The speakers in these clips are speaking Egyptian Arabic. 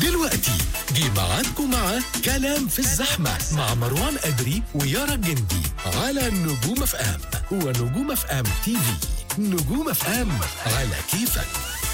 دلوقتي جه ميعادكم مع كلام في الزحمة مع مروان أدري ويارا الجندي على نجوم اف ام ونجوم اف ام تي في نجوم اف ام على كيفك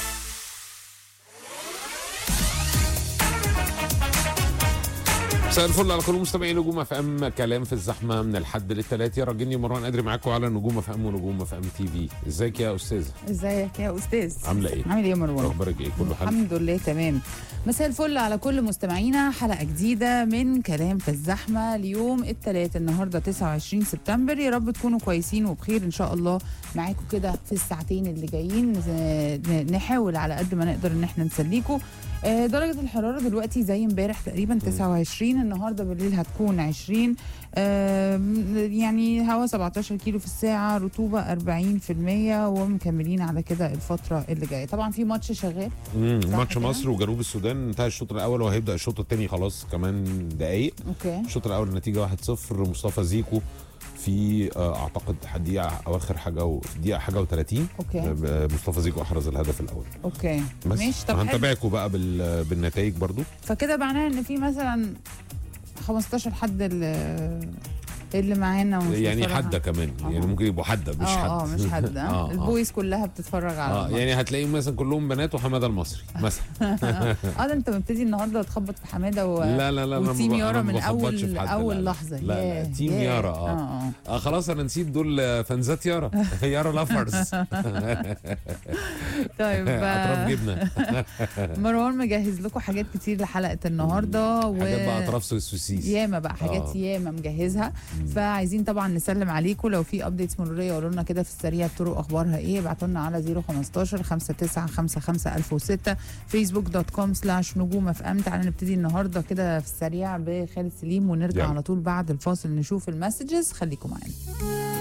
مساء الفل على كل مستمعين نجوم اف ام كلام في الزحمه من الحد للثلاث يا راجلني مروان ادري معاكم على نجوم اف ام ونجوم اف ام تي في ازيك يا استاذه ازيك يا استاذ عامله ايه عامل ايه يا مروان اخبارك ايه كله حلو الحمد لله تمام مساء الفل على كل مستمعينا حلقه جديده من كلام في الزحمه اليوم الثلاث النهارده 29 سبتمبر يا رب تكونوا كويسين وبخير ان شاء الله معاكم كده في الساعتين اللي جايين آه، ن- نحاول على قد ما نقدر ان احنا نسليكم آه، درجة الحرارة دلوقتي زي امبارح تقريبا 29 النهارده بالليل هتكون 20 آم، يعني هوا 17 كيلو في الساعة رطوبة 40% ومكملين على كده الفترة اللي جاية طبعا في ماتش شغال مم، صح ماتش كده؟ مصر وجنوب السودان انتهى الشوط الاول وهيبدا الشوط الثاني خلاص كمان دقايق اوكي الشوط الاول النتيجه 1-0 مصطفى زيكو في آه، اعتقد دقيقه اواخر حاجه و... في دقيقه حاجه و30 اوكي مصطفى زيكو احرز الهدف الاول اوكي بس ماشي طب حلو. هنتابعكم بقى بال... بالنتائج برضو فكده معناه ان في مثلا 15 حد اللي اللي معانا ومش يعني بيتفرج حده كمان آه. يعني ممكن يبقوا حده مش حد اه اه مش حد آه، اه آه. البويز كلها بتتفرج على اه الماتش. يعني هتلاقيهم مثلا كلهم بنات وحماده المصري مثلا اه ده انت مبتدي النهارده تخبط في حماده و... لا لا لا أنا وتيم ما ب- يارا أنا ما من بخبطش اول في حد، اول لا، لا. لحظه لا لا ياه، تيم ياه. يارا اه اه اه خلاص انا نسيت دول آه، فانزات يارا يارا لافرز طيب اطراف آه، جبنه مروان مجهز لكم حاجات كتير لحلقه النهارده و... حاجات بقى اطراف سوسيس ياما بقى حاجات آه. ياما مجهزها فعايزين طبعا نسلم عليكم لو في ابديتس مروريه قولوا لنا كده في السريع الطرق اخبارها ايه ابعتوا لنا على 015 5955 1006 فيسبوك دوت كوم سلاش نجوم اف ام تعالى نبتدي النهارده كده في السريع بخالد سليم ونرجع يلا. على طول بعد الفاصل نشوف المسجز خليكم معانا